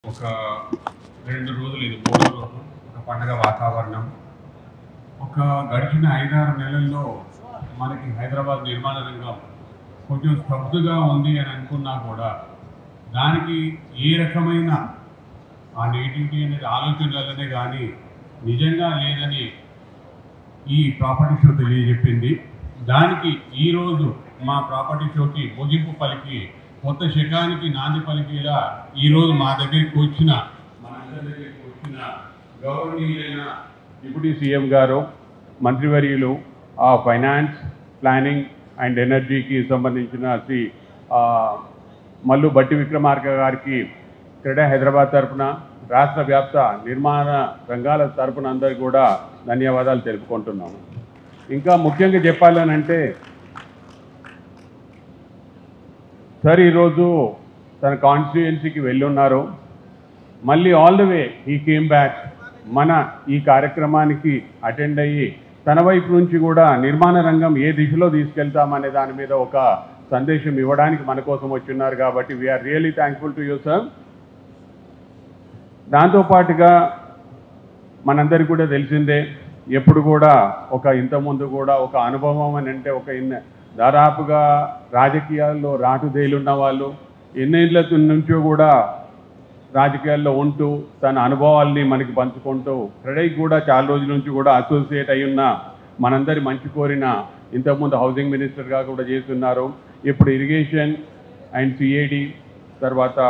ఒక రెండు రోజులు ఇది మూడో రోజు ఒక పండగ వాతావరణం ఒక గడిచిన ఐదారు నెలల్లో మనకి హైదరాబాద్ నిర్మాణ రంగం కొంచెం స్తబ్దుగా ఉంది అని అనుకున్నా కూడా దానికి ఏ రకమైన ఆ నెగిటివిటీ అనేది ఆలోచనలనే కానీ నిజంగా లేదని ఈ ప్రాపర్టీ షో తెలియజెప్పింది దానికి ఈరోజు మా ప్రాపర్టీ షోకి ముగింపు పలికి కొత్త శకానికి నాంది పలికేలా ఈరోజు మా దగ్గరికి వచ్చిన మనందరి దగ్గరికి వచ్చిన గౌరవనీయులైన డిప్యూటీ సీఎం గారు మంత్రివర్యులు ఆ ఫైనాన్స్ ప్లానింగ్ అండ్ ఎనర్జీకి సంబంధించిన శ్రీ ఆ, మల్లు బట్టి విక్రమార్క గారికి క్రీడా హైదరాబాద్ తరపున రాష్ట్ర వ్యాప్త నిర్మాణ రంగాల తరపున అందరికీ కూడా ధన్యవాదాలు తెలుపుకుంటున్నాము ఇంకా ముఖ్యంగా చెప్పాలనంటే సార్ ఈరోజు తన కాన్స్టిట్యుయెన్సీకి వెళ్ళున్నారు మళ్ళీ ఆల్ ద వే ఈ కేమ్ బ్యాక్ మన ఈ కార్యక్రమానికి అటెండ్ అయ్యి తన వైపు నుంచి కూడా నిర్మాణ రంగం ఏ దిశలో తీసుకెళ్తామనే దాని మీద ఒక సందేశం ఇవ్వడానికి మన కోసం వచ్చున్నారు కాబట్టి we are really thankful to you sir దాంతోపాటుగా మనందరికీ కూడా తెలిసిందే ఎప్పుడు కూడా ఒక ఇంతకుముందు కూడా ఒక అనుభవం అని అంటే ఒక ఇన్న దాదాపుగా రాజకీయాల్లో రాటుదేలున్న వాళ్ళు ఎన్నేళ్ళ నుంచో కూడా రాజకీయాల్లో ఉంటూ తన అనుభవాల్ని మనకి పంచుకుంటూ క్రెడైకి కూడా చాలా రోజుల నుంచి కూడా అసోసియేట్ అయి ఉన్న మనందరి మంచి కోరిన ఇంతకుముందు హౌసింగ్ మినిస్టర్గా కూడా చేస్తున్నారు ఇప్పుడు ఇరిగేషన్ అండ్ సిఏడి తర్వాత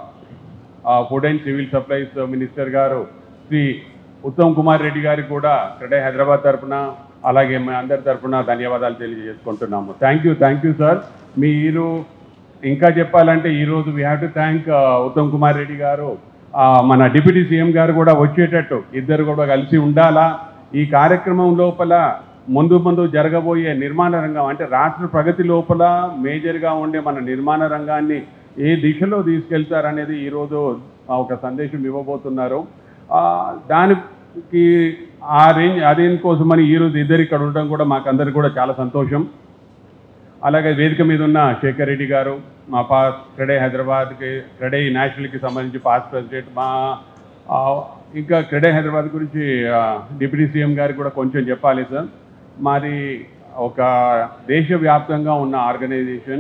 food and civil supplies minister గారు శ్రీ ఉత్తమ్ కుమార్ రెడ్డి గారికి కూడా క్రెడై హైదరాబాద్ తరఫున అలాగే మీ అందరి తరఫున ధన్యవాదాలు తెలియజేసుకుంటున్నాము thank you thank you sir మీరు ఇంకా చెప్పాలంటే ఈరోజు we have to thank Uttam Kumar Reddy garu ఆ, మన డిప్యూటీ సీఎం గారు కూడా వచ్చేటట్టు ఇద్దరు కూడా కలిసి ఉండాలా ఈ కార్యక్రమం లోపల ముందు ముందు జరగబోయే నిర్మాణ రంగం అంటే రాష్ట్ర ప్రగతి లోపల మేజర్గా ఉండే మన నిర్మాణ రంగాన్ని ఏ దిశలో తీసుకెళ్తారనేది ఈరోజు ఆ, ఒక సందేశం ఇవ్వబోతున్నారు ఆ, దానికి ఆ రేంజ్ అదేందుకోసమని ఈరోజు ఇద్దరు ఇక్కడ ఉండడం కూడా మాకందరికి కూడా చాలా సంతోషం అలాగే వేదిక మీద ఉన్న శేఖర్ రెడ్డి గారు మా పా క్రెడై హైదరాబాద్కి క్రెడై నేషనల్కి సంబంధించి పాస్ట్ ప్రెసిడెంట్ మా ఆ, ఇంకా క్రెడై హైదరాబాద్ గురించి ఆ, డిప్యూటీ సీఎం గారికి కూడా కొంచెం చెప్పాలి సార్ మాది ఒక దేశవ్యాప్తంగా ఉన్న ఆర్గనైజేషన్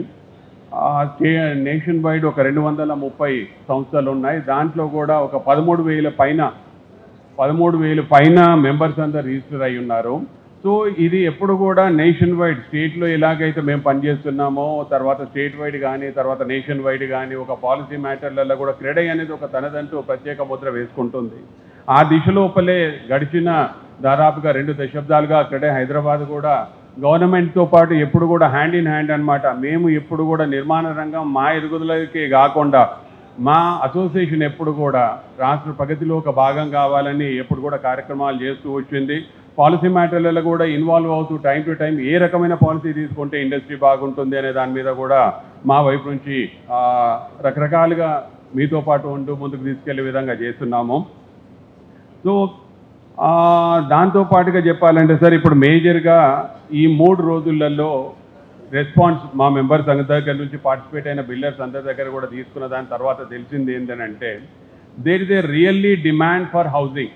నేషన్ వైడ్ ఒక రెండు వందల ముప్పై సంస్థలు ఉన్నాయి దాంట్లో కూడా ఒక పదమూడు వేల పైన పదమూడు వేలు పైన మెంబర్స్ అందరు రిజిస్టర్ అయి ఉన్నారు సో ఇది ఎప్పుడు కూడా నేషన్ వైడ్ స్టేట్లో ఎలాగైతే మేము పనిచేస్తున్నామో తర్వాత స్టేట్ వైడ్ కానీ తర్వాత నేషన్ వైడ్ కానీ ఒక పాలసీ మ్యాటర్లలో కూడా క్రెడై అనేది ఒక తనదంటూ ప్రత్యేక ముద్ర వేసుకుంటుంది ఆ దిశ లోపలే గడిచిన దాదాపుగా రెండు దశాబ్దాలుగా క్రెడై హైదరాబాద్ కూడా గవర్నమెంట్తో పాటు ఎప్పుడు కూడా హ్యాండ్ ఇన్ హ్యాండ్ అన్నమాట మేము ఎప్పుడు కూడా నిర్మాణ రంగం మా ఎదుగుదలకే కాకుండా మా అసోసియేషన్ ఎప్పుడు కూడా రాష్ట్ర ప్రగతిలో ఒక భాగం కావాలని ఎప్పుడు కూడా కార్యక్రమాలు చేస్తూ వచ్చింది పాలసీ మ్యాటర్లలో కూడా ఇన్వాల్వ్ అవుతూ టైం టు టైం ఏ రకమైన పాలసీ తీసుకుంటే ఇండస్ట్రీ బాగుంటుంది అనే దాని మీద కూడా మా వైపు నుంచి ఆ, రకరకాలుగా మీతో పాటు ఉంటూ ముందుకు తీసుకెళ్లే విధంగా చేస్తున్నాము సో ఆ, దాంతో పాటుగా చెప్పాలంటే సార్ ఇప్పుడు మేజర్గా ఈ మూడు రోజులలో రెస్పాన్స్ మా మెంబర్స్ అందరి దగ్గర నుంచి పార్టిసిపేట్ అయిన బిల్డర్స్ అందరి దగ్గర కూడా తీసుకున్న దాని తర్వాత తెలిసింది ఏంటంటే there is a really demand for housing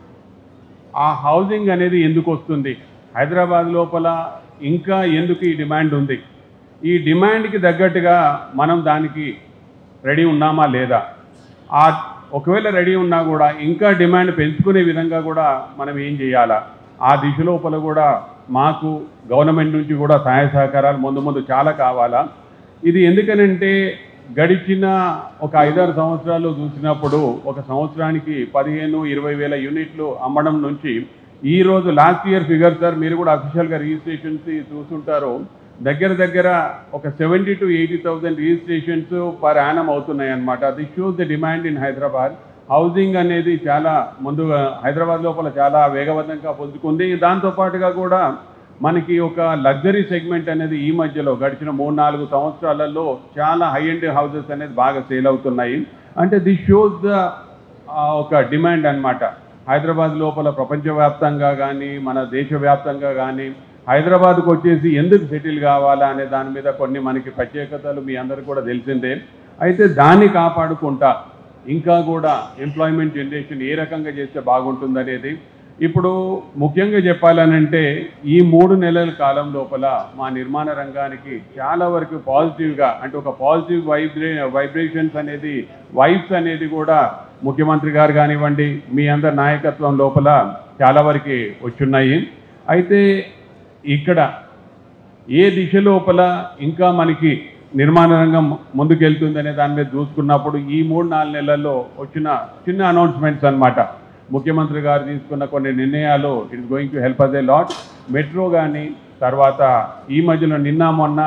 ఆ హౌసింగ్ అనేది ఎందుకు వస్తుంది హైదరాబాద్ లోపల ఇంకా ఎందుకు ఈ డిమాండ్ ఉంది ఈ డిమాండ్కి తగ్గట్టుగా మనం దానికి రెడీ ఉన్నామా లేదా ఆ ఒకవేళ రెడీ ఉన్నా కూడా ఇంకా డిమాండ్ పెంచుకునే విధంగా కూడా మనం ఏం చేయాలా ఆ దిశ లోపల కూడా మాకు గవర్నమెంట్ నుంచి కూడా సహాయ సహకారాలు ముందు ముందు చాలా కావాలా ఇది ఎందుకనంటే గడిచిన ఒక ఐదారు సంవత్సరాలు చూసినప్పుడు ఒక సంవత్సరానికి పదిహేను ఇరవై వేల యూనిట్లు అమ్మడం నుంచి ఈ రోజు లాస్ట్ ఇయర్ ఫిగర్ సార్ మీరు కూడా అఫీషియల్గా రిజిస్ట్రేషన్స్ చూస్తుంటారు దగ్గర దగ్గర ఒక seventy to eighty thousand registrations per annum అవుతున్నాయి అనమాట this shows the demand in Hyderabad housing అనేది చాలా ముందుగా హైదరాబాద్ లోపల చాలా వేగవంతంగా పుంజుకుంది దాంతోపాటుగా కూడా మనకి ఒక లగ్జరీ సెగ్మెంట్ అనేది ఈ మధ్యలో గడిచిన మూడు నాలుగు సంవత్సరాలలో చాలా హై ఎండ్ హౌసెస్ అనేది బాగా సేల్ అవుతున్నాయి అంటే దిస్ షోస్ ద ఒక డిమాండ్ అన్నమాట హైదరాబాద్ లోపల ప్రపంచవ్యాప్తంగా కానీ మన దేశవ్యాప్తంగా కానీ హైదరాబాద్కు వచ్చేసి ఎందుకు సెటిల్ కావాలా అనే దాని మీద కొన్ని మనకి ప్రత్యేకతలు మీ అందరికీ కూడా తెలిసిందే అయితే దాన్ని కాపాడుకుంటా ఇంకా కూడా ఎంప్లాయ్మెంట్ జనరేషన్ ఏ రకంగా చేస్తే బాగుంటుందనేది ఇప్పుడు ముఖ్యంగా చెప్పాలనంటే ఈ మూడు నెలల కాలం లోపల మా నిర్మాణ రంగానికి చాలా వరకు పాజిటివ్గా అంటే ఒక పాజిటివ్ వైబ్రే వైబ్రేషన్స్ అనేది వైబ్స్ అనేది కూడా ముఖ్యమంత్రి గారు కానివ్వండి మీ అందరి నాయకత్వం లోపల చాలా వరకు వచ్చున్నాయి అయితే ఇక్కడ ఏ దిశ లోపల ఇంకా మనకి నిర్మాణ రంగం ముందుకెళ్తుందనే దాని మీద చూసుకున్నప్పుడు ఈ మూడు నాలుగు నెలల్లో వచ్చిన చిన్న అనౌన్స్మెంట్స్ అన్నమాట ముఖ్యమంత్రి గారు తీసుకున్న కొన్ని నిర్ణయాలు it is going to help us a lot metro కానీ తర్వాత ఈ మధ్యలో నిన్న మొన్న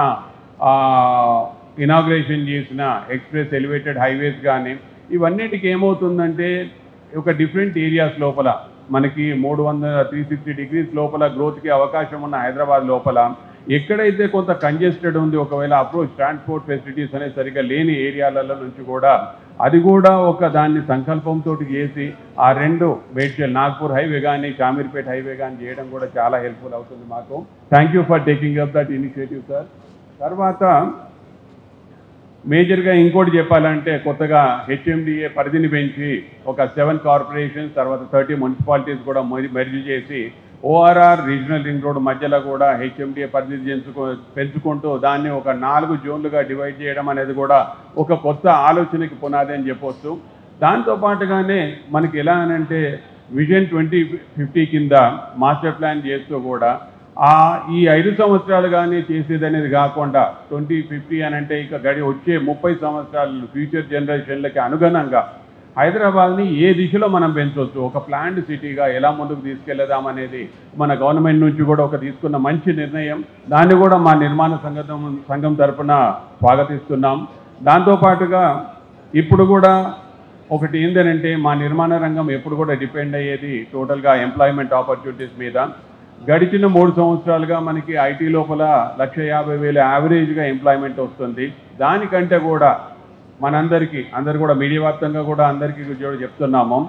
ఇనాగ్రేషన్ చేసిన ఎక్స్ప్రెస్ ఎలివేటెడ్ హైవేస్ కానీ ఇవన్నిటికి ఏమవుతుందంటే ఒక డిఫరెంట్ ఏరియాస్ లోపల మనకి మూడు వందల త్రీ సిక్స్టీ డిగ్రీస్ లోపల గ్రోత్కి అవకాశం ఉన్న హైదరాబాద్ లోపల ఎక్కడైతే కొంత కంజెస్టెడ్ ఉంది ఒకవేళ అప్రోచ్ ట్రాన్స్పోర్ట్ ఫెసిలిటీస్ అనేది సరిగ్గా లేని ఏరియాలలో నుంచి కూడా అది కూడా ఒక దాన్ని సంకల్పంతో చేసి ఆ రెండు మేడ్చల్ నాగ్పూర్ హైవే కానీ షామీర్పేట్ హైవే కానీ చేయడం కూడా చాలా హెల్ప్ఫుల్ అవుతుంది మాకు thank you for taking up that initiative sir తర్వాత మేజర్గా ఇంకోటి చెప్పాలంటే కొత్తగా హెచ్ఎండిఏ పరిధిని పెంచి ఒక సెవెన్ కార్పొరేషన్స్ తర్వాత థర్టీ మున్సిపాలిటీస్ కూడా మెర్జ్ చేసి ఓఆర్ఆర్ రీజనల్ రింగ్ రోడ్ మధ్యలో కూడా హెచ్ఎండిఏ పరిధి పెంచుకో పెంచుకుంటూ దాన్ని ఒక నాలుగు జోన్లుగా డివైడ్ చేయడం అనేది కూడా ఒక కొత్త ఆలోచనకి పునాది అని చెప్పొచ్చు దాంతో పాటుగానే మనకి ఎలా అనంటే విజన్ ట్వంటీ ఫిఫ్టీ కింద మాస్టర్ ప్లాన్ చేస్తూ కూడా ఆ ఈ ఐదు సంవత్సరాలు కానీ చేసేది అనేది కాకుండా ట్వంటీ ఫిఫ్టీ అని అంటే ఇక గడి వచ్చే ముప్పై సంవత్సరాలు ఫ్యూచర్ జనరేషన్లకి అనుగుణంగా హైదరాబాద్ని ఏ దిశలో మనం పెంచవచ్చు ఒక ప్లాంట్ సిటీగా ఎలా ముందుకు తీసుకెళ్దాం అనేది మన గవర్నమెంట్ నుంచి కూడా ఒక తీసుకున్న మంచి నిర్ణయం దాన్ని కూడా మా నిర్మాణ సంఘం సంఘం తరపున స్వాగతిస్తున్నాం దాంతోపాటుగా ఇప్పుడు కూడా ఒకటి ఏంటంటే మా నిర్మాణ రంగం ఎప్పుడు కూడా డిపెండ్ అయ్యేది టోటల్గా ఎంప్లాయ్మెంట్ ఆపర్చునిటీస్ మీద గడిచిన మూడు సంవత్సరాలుగా మనకి ఐటీ లోపల లక్ష యాభై వేల యావరేజ్గా ఎంప్లాయ్మెంట్ వస్తుంది దానికంటే కూడా మనందరికీ అందరు కూడా మీడియా వ్యాప్తంగా కూడా అందరికీ కూడా చెప్తున్నాము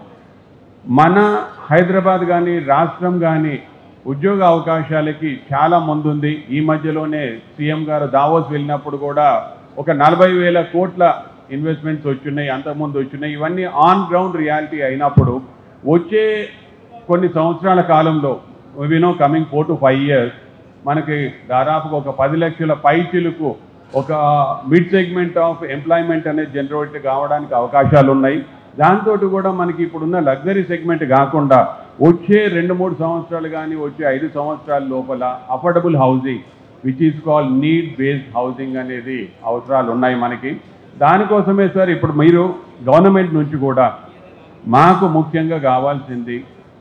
మన హైదరాబాద్ కానీ రాష్ట్రం కానీ ఉద్యోగ అవకాశాలకి చాలా ముందుంది ఈ మధ్యలోనే సీఎం గారు దావోస్ వెళ్ళినప్పుడు కూడా ఒక నలభై వేల కోట్ల ఇన్వెస్ట్మెంట్స్ వచ్చినాయి అంతకుముందు వచ్చినాయి ఇవన్నీ ఆన్ గ్రౌండ్ రియాలిటీ అయినప్పుడు వచ్చే కొన్ని సంవత్సరాల కాలంలో వినో coming four to five years మనకి దాదాపుగా ఒక పది లక్షల పైచిలకు ఒక మిడ్ సెగ్మెంట్ ఆఫ్ ఎంప్లాయ్మెంట్ అనేది జనరేట్ కావడానికి అవకాశాలు ఉన్నాయి దాంతో కూడా మనకి ఇప్పుడున్న లగ్జరీ సెగ్మెంట్ కాకుండా వచ్చే రెండు మూడు సంవత్సరాలు కానీ వచ్చే ఐదు సంవత్సరాల లోపల affordable housing which is call need based housing అనేది అవసరాలు ఉన్నాయి మనకి దానికోసమే సార్ ఇప్పుడు మీరు గవర్నమెంట్ నుంచి కూడా మాకు ముఖ్యంగా కావాల్సింది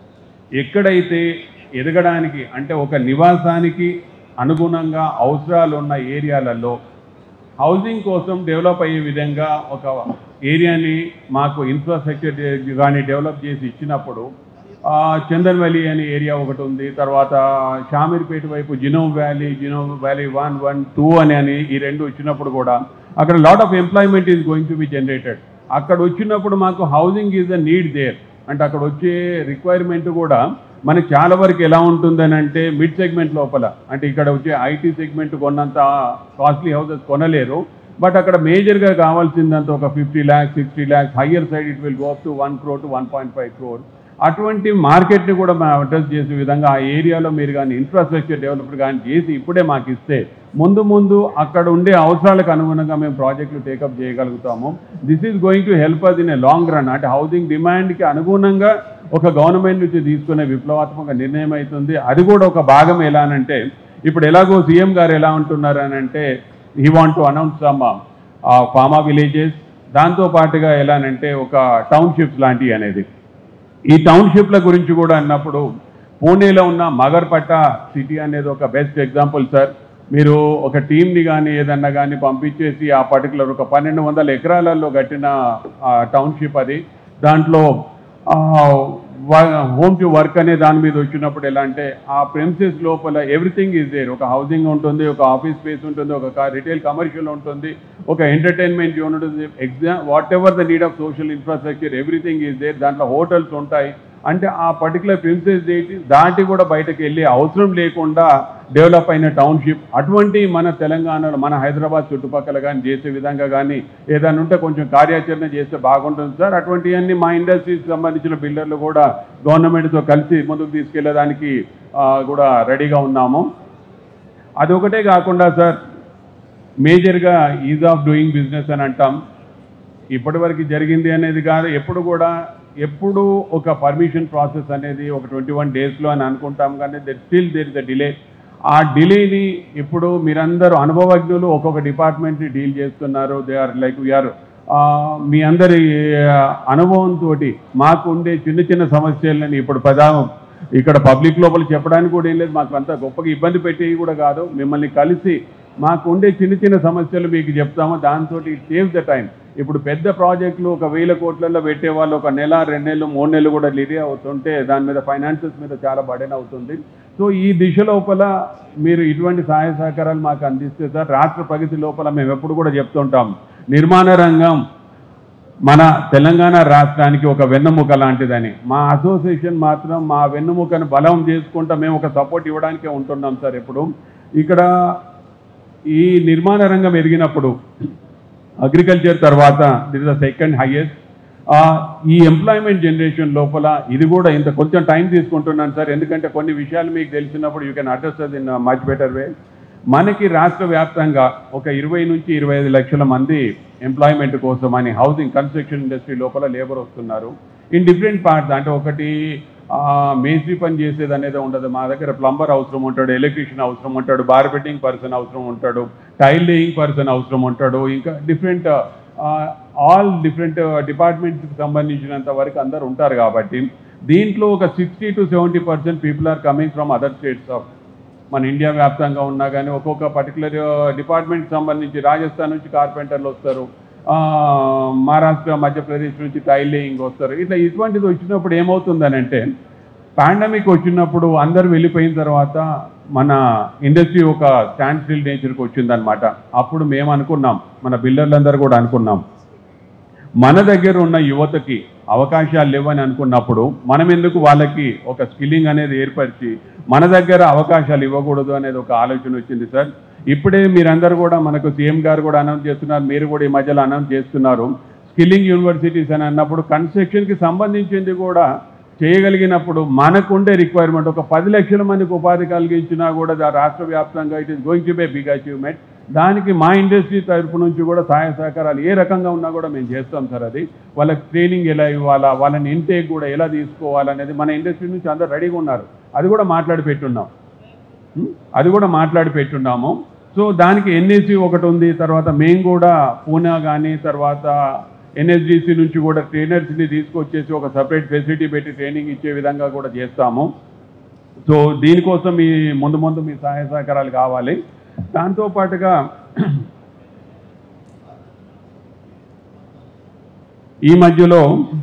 ఎక్కడైతే ఎదగడానికి అంటే ఒక నివాసానికి అనుగుణంగా అవసరాలు ఉన్న ఏరియాలలో హౌసింగ్ కోసం డెవలప్ అయ్యే విధంగా ఒక ఏరియాని మాకు ఇన్ఫ్రాస్ట్రక్చర్ కానీ డెవలప్ చేసి ఇచ్చినప్పుడు ఆ, చందన్ వ్యాలీ అనే ఏరియా ఒకటి ఉంది తర్వాత షామీర్పేట వైపు genome valley genome valley one one two అని అని ఈ రెండు వచ్చినప్పుడు కూడా అక్కడ lot of employment is going to be generated అక్కడ వచ్చినప్పుడు మాకు housing is a need there అంటే అక్కడ వచ్చే రిక్వైర్మెంట్ కూడా మనకి చాలా వరకు ఎలా ఉంటుందని అంటే మిడ్ సెగ్మెంట్ లోపల అంటే ఇక్కడ వచ్చే ఐటీ సెగ్మెంట్ కొన్నంత కాస్ట్లీ హౌసెస్ కొనలేరు బట్ అక్కడ మేజర్గా కావాల్సిందంత ఒక fifty lakhs sixty lakhs higher side it will go up to one crore to one point five crore అటువంటి మార్కెట్ని కూడా మనం అడ్రస్ చేసే విధంగా ఆ ఏరియాలో మీరు కానీ ఇన్ఫ్రాస్ట్రక్చర్ డెవలప్మెంట్ కానీ చేసి ఇప్పుడే మాకు ఇస్తే ముందు ముందు అక్కడ ఉండే అవసరాలకు అనుగుణంగా మేము ప్రాజెక్టులు టేకప్ చేయగలుగుతాము this is going to help us in a long run అంటే హౌసింగ్ డిమాండ్కి అనుగుణంగా ఒక గవర్నమెంట్ నుంచి తీసుకునే విప్లవాత్మక నిర్ణయం అవుతుంది అది కూడా ఒక భాగం ఎలా అనంటే ఇప్పుడు ఎలాగో సీఎం గారు ఎలా ఉంటున్నారు అని అంటే he want to announce some pharma villages దాంతో పాటుగా ఎలా అంటే ఒక టౌన్షిప్స్ లాంటివి అనేది ఈ టౌన్షిప్ల గురించి కూడా అన్నప్పుడు పూణేలో ఉన్న మగర్పట్ట సిటీ అనేది ఒక బెస్ట్ ఎగ్జాంపుల్ సార్ మీరు ఒక టీంని కానీ ఏదన్నా కానీ పంపించేసి ఆ పర్టికులర్ ఒక పన్నెండు వందల ఎకరాలలో కట్టిన టౌన్షిప్ అది దాంట్లో హోమ్ టు వర్క్ అనే దాని మీద వచ్చినప్పుడు ఎలా అంటే ఆ ప్రెమిసెస్ లోపల ఎవ్రీథింగ్ ఈజ్ దేర్ ఒక హౌసింగ్ ఉంటుంది ఒక ఆఫీస్ స్పేస్ ఉంటుంది ఒక రిటైల్ కమర్షియల్ ఉంటుంది ఒక ఎంటర్టైన్మెంట్ జోన్ ఉంటుంది ఎగ్జామ్ whatever the need of social infrastructure everything is there దాంట్లో హోటల్స్ ఉంటాయి అంటే ఆ పర్టికులర్ ప్రిన్సెస్ డేట్ దాటి కూడా బయటకు వెళ్ళే అవసరం లేకుండా డెవలప్ అయిన టౌన్షిప్ అటువంటి మన తెలంగాణలో మన హైదరాబాద్ చుట్టుపక్కల కానీ చేసే విధంగా కానీ ఏదైనా ఉంటే కొంచెం కార్యాచరణ చేస్తే బాగుంటుంది సార్ అటువంటివన్నీ మా ఇండస్ట్రీకి సంబంధించిన బిల్డర్లు కూడా గవర్నమెంట్తో కలిసి ముందుకు తీసుకెళ్లేదానికి ఆ, కూడా రెడీగా ఉన్నాము అదొకటే కాకుండా సార్ మేజర్గా ఈజ్ ఆఫ్ డూయింగ్ బిజినెస్ అని అంటాం ఇప్పటివరకు జరిగింది అనేది కాదు ఎప్పుడు కూడా ఎప్పుడు ఒక పర్మిషన్ ప్రాసెస్ అనేది ఒక ట్వంటీ వన్ డేస్లో అని అనుకుంటాం కానీ there still there is a delay ఆ డిలేని ఇప్పుడు మీరందరూ అనుభవజ్ఞులు ఒక్కొక్క డిపార్ట్మెంట్ని డీల్ చేస్తున్నారు దే ఆర్ లైక్ వీఆర్ మీ అందరి ఆ, అనుభవంతో మాకు ఉండే చిన్న చిన్న సమస్యలని ఇప్పుడు ప్రధానం ఇక్కడ పబ్లిక్ లోపల చెప్పడానికి కూడా ఏం లేదు మాకు అంత గొప్పగా ఇబ్బంది పెట్టేవి కూడా కాదు మిమ్మల్ని కలిసి మాకు ఉండే చిన్న చిన్న సమస్యలు మీకు చెప్తాము దాంతో సేవ్ ద టైం ఇప్పుడు పెద్ద ప్రాజెక్టులు ఒక వేల కోట్లలో పెట్టే వాళ్ళు ఒక నెల రెండు నెలలు మూడు నెలలు కూడా డిలే అవుతుంటే దాని మీద ఫైనాన్సెస్ మీద చాలా బడెన్ అవుతుంది సో ఈ దిశ లోపల మీరు ఇటువంటి సహాయ సహకారాలు మాకు అందిస్తే సార్ రాష్ట్ర ప్రగతి లోపల మేము ఎప్పుడు కూడా చెప్తుంటాం నిర్మాణ రంగం మన తెలంగాణ రాష్ట్రానికి ఒక వెన్నెముక లాంటిదని మా అసోసియేషన్ మాత్రం మా వెన్నెముకను బలం చేసుకుంటా మేము ఒక సపోర్ట్ ఇవ్వడానికే ఉంటున్నాం సార్ ఇప్పుడు ఇక్కడ ఈ నిర్మాణ రంగం ఎదిగినప్పుడు అగ్రికల్చర్ తర్వాత this is the second highest ఈ ఎంప్లాయ్మెంట్ జనరేషన్ లోపల ఇది కూడా ఇంత కొంచెం టైం తీసుకుంటున్నాను సార్ ఎందుకంటే కొన్ని విషయాలు మీకు తెలిసినప్పుడు you can address in much better way మనకి రాష్ట్ర వ్యాప్తంగా ఒక ఇరవై నుంచి ఇరవై ఐదు లక్షల మంది ఎంప్లాయ్మెంట్ కోసం అని హౌసింగ్ కన్స్ట్రక్షన్ ఇండస్ట్రీ లోపల లేబర్ వస్తున్నారు ఇన్ డిఫరెంట్ పార్ట్స్ అంటే ఒకటి మేస్త్రి పని చేసేది అనేది ఉండదు మా దగ్గర ప్లంబర్ అవసరం ఉంటాడు ఎలక్ట్రీషియన్ అవసరం ఉంటాడు బార్బెటింగ్ పర్సన్ అవసరం ఉంటాడు టైల్ లేయింగ్ పర్సన్ అవసరం ఉంటాడు ఇంకా డిఫరెంట్ ఆల్ డిఫరెంట్ డిపార్ట్మెంట్స్కి సంబంధించినంత వరకు అందరు ఉంటారు కాబట్టి దీంట్లో ఒక sixty to seventy percent people are coming from other states of మన ఇండియా వ్యాప్తంగా ఉన్నా కానీ ఒక్కొక్క పర్టికులర్ డిపార్ట్మెంట్ సంబంధించి రాజస్థాన్ నుంచి కార్పెంటర్లు వస్తారు ఆ, మహారాష్ట్ర మధ్యప్రదేశ్ నుంచి టైల్ లేయింగ్ వస్తారు ఇట్లా ఇటువంటిది వచ్చినప్పుడు ఏమవుతుందని అంటే పాండమిక్ వచ్చినప్పుడు అందరు వెళ్ళిపోయిన తర్వాత మన ఇండస్ట్రీ ఒక స్టాండ్ స్టిల్ నేచర్కి వచ్చిందనమాట అప్పుడు మేము అనుకున్నాం మన బిల్డర్లందరూ కూడా అనుకున్నాం మన దగ్గర ఉన్న యువతకి అవకాశాలు లేవని అనుకున్నప్పుడు మనం ఎందుకు వాళ్ళకి ఒక స్కిల్లింగ్ అనేది ఏర్పరిచి మన దగ్గర అవకాశాలు ఇవ్వకూడదు అనేది ఒక ఆలోచన వచ్చింది సార్ ఇప్పుడే మీరందరూ కూడా మనకు సీఎం గారు కూడా అనౌన్స్ చేస్తున్నారు మీరు కూడా ఈ మధ్యలో అనౌన్స్ చేస్తున్నారు స్కిల్లింగ్ యూనివర్సిటీస్ అని అన్నప్పుడు కన్స్ట్రక్షన్కి సంబంధించింది కూడా చేయగలిగినప్పుడు మనకుండే రిక్వైర్మెంట్ ఒక పది లక్షల మందికి ఉపాధి కలిగించినా కూడా దా- రాష్ట్ర వ్యాప్తంగా it is going to be big achievement దానికి మా ఇండస్ట్రీ తరపు నుంచి కూడా సహాయ సహకారాలు ఏ రకంగా ఉన్నా కూడా మేము చేస్తాం సార్ అది వాళ్ళకి ట్రైనింగ్ ఎలా ఇవ్వాలా వాళ్ళని ఇంటేక్ కూడా ఎలా తీసుకోవాలనేది మన ఇండస్ట్రీ నుంచి అందరు రెడీగా ఉన్నారు అది కూడా మాట్లాడి పెట్టున్నాం ఉం? అది కూడా మాట్లాడి పెట్టున్నాము సో దానికి ఎన్ఎస్సి ఒకటి ఉంది తర్వాత మేము కూడా పూనా కానీ తర్వాత ఎన్ఎస్డిసి నుంచి కూడా ట్రైనర్స్ని తీసుకొచ్చేసి ఒక సపరేట్ ఫెసిలిటీ పెట్టి ట్రైనింగ్ ఇచ్చే విధంగా కూడా చేస్తాము సో దీనికోసం మీ ముందు ముందు మీ సహాయ సహకారాలు కావాలి దాంతో పాటుగా ఈ మధ్యలో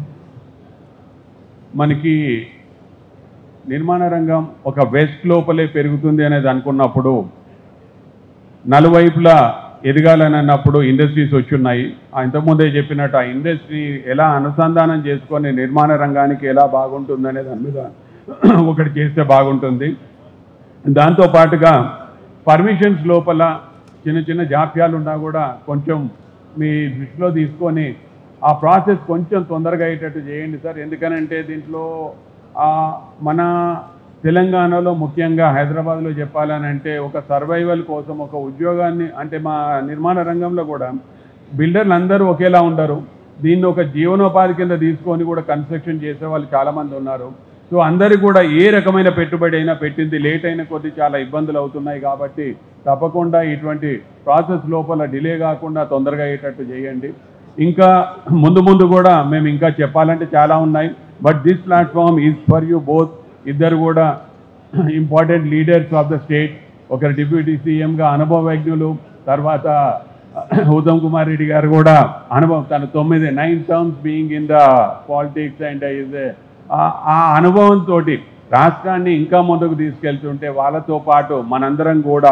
మనకి నిర్మాణ రంగం ఒక వెస్ట్ లోపలే పెరుగుతుంది అనేది అనుకున్నప్పుడు నలువైపులా ఎదగాలని అన్నప్పుడు ఇండస్ట్రీస్ వచ్చున్నాయి ఆ ఇంతకుముందే చెప్పినట్టు ఆ ఇండస్ట్రీ ఎలా అనుసంధానం చేసుకొని నిర్మాణ రంగానికి ఎలా బాగుంటుంది అనే దాని మీద ఒకటి చేస్తే బాగుంటుంది దాంతో పాటుగా పర్మిషన్స్ లోపల చిన్న చిన్న జాప్యాలు ఉన్నా కూడా కొంచెం మీ దృష్టిలో తీసుకొని ఆ ప్రాసెస్ కొంచెం తొందరగా అయ్యేటట్టు చేయండి సార్ ఎందుకనంటే దీంట్లో ఆ, మన తెలంగాణలో ముఖ్యంగా హైదరాబాద్లో చెప్పాలనంటే ఒక సర్వైవల్ కోసం ఒక ఉద్యోగాన్ని అంటే మా నిర్మాణ రంగంలో కూడా బిల్డర్లు అందరూ ఒకేలా ఉండరు దీన్ని ఒక జీవనోపాధి కింద తీసుకొని కూడా కన్స్ట్రక్షన్ చేసే వాళ్ళు చాలామంది ఉన్నారు సో అందరికి కూడా ఏ రకమైన పెట్టుబడి అయినా పెట్టింది లేట్ అయిన కొద్దీ చాలా ఇబ్బందులు అవుతున్నాయి కాబట్టి తప్పకుండా ఇటువంటి ప్రాసెస్ లోపల డిలే కాకుండా తొందరగా అయ్యేటట్టు చేయండి ఇంకా ముందు ముందు కూడా మేము ఇంకా చెప్పాలంటే చాలా ఉన్నాయి but this platform is for you both ఇద్దరు కూడా important leaders of the state ఒకరు డిప్యూటీ సీఎంగా అనుభవజ్ఞులు తర్వాత ఉత్తమ్ కుమార్ రెడ్డి గారు కూడా అనుభవం తన తొమ్మిది nine terms being in the politics and is ఆ అనుభవంతో రాష్ట్రాన్ని ఇంకా ముందుకు తీసుకెళ్తుంటే వాళ్ళతో పాటు మనందరం కూడా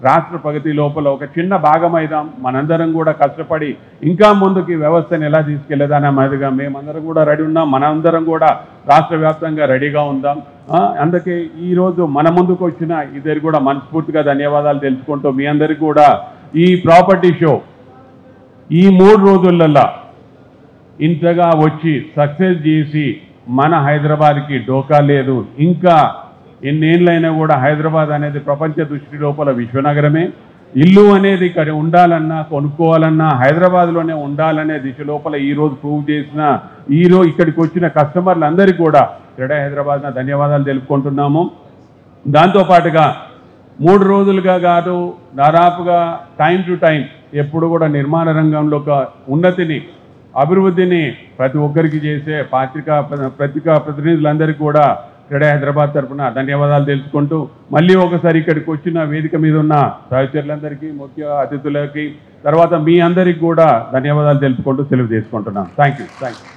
రాష్ట్ర ప్రగతి లోపల ఒక చిన్న భాగం అయిదాం మనందరం కూడా కష్టపడి ఇంకా ముందుకు ఈ వ్యవస్థను ఎలా తీసుకెళ్లేదనే మీదుగా మేమందరం కూడా రెడీ ఉన్నాం మనందరం కూడా రాష్ట్ర వ్యాప్తంగా రెడీగా ఉందాం ఆ, అందుకే ఈరోజు మన ముందుకు వచ్చిన ఇద్దరు కూడా మనస్ఫూర్తిగా ధన్యవాదాలు తెలుసుకుంటూ మీ అందరికీ కూడా ఈ ప్రాపర్టీ షో ఈ మూడు రోజులల్లో ఇంతగా వచ్చి సక్సెస్ చేసి మన హైదరాబాద్కి డోకా లేదు ఇంకా ఎన్నేళ్ళైనా కూడా హైదరాబాద్ అనేది ప్రపంచ దృష్టి లోపల విశ్వనగరమే ఇల్లు అనేది ఇక్కడ ఉండాలన్నా కొనుక్కోవాలన్నా హైదరాబాద్లోనే ఉండాలనే దిశ లోపల ఈరోజు ప్రూవ్ చేసిన ఈరోజు ఇక్కడికి వచ్చిన కస్టమర్లందరికీ కూడా క్రీడా హైదరాబాద్ ధన్యవాదాలు తెలుపుకుంటున్నాము దాంతోపాటుగా మూడు రోజులుగా కాదు దాదాపుగా టైం టు టైం ఎప్పుడు కూడా నిర్మాణ రంగంలో ఒక ఉన్నతిని అభివృద్ధిని ప్రతి ఒక్కరికి చేసే పాత్రికా పత్రికా ప్రతినిధులందరికీ కూడా క్రీడా హైదరాబాద్ తరఫున ధన్యవాదాలు తెలుసుకుంటూ మళ్ళీ ఒకసారి ఇక్కడికి వచ్చిన వేదిక మీద ఉన్న సహచరులందరికీ ముఖ్య అతిథులకి తర్వాత మీ అందరికీ కూడా ధన్యవాదాలు తెలుపుకుంటూ సెలవు చేసుకుంటున్నాను థ్యాంక్ యూ థ్యాంక్ యూ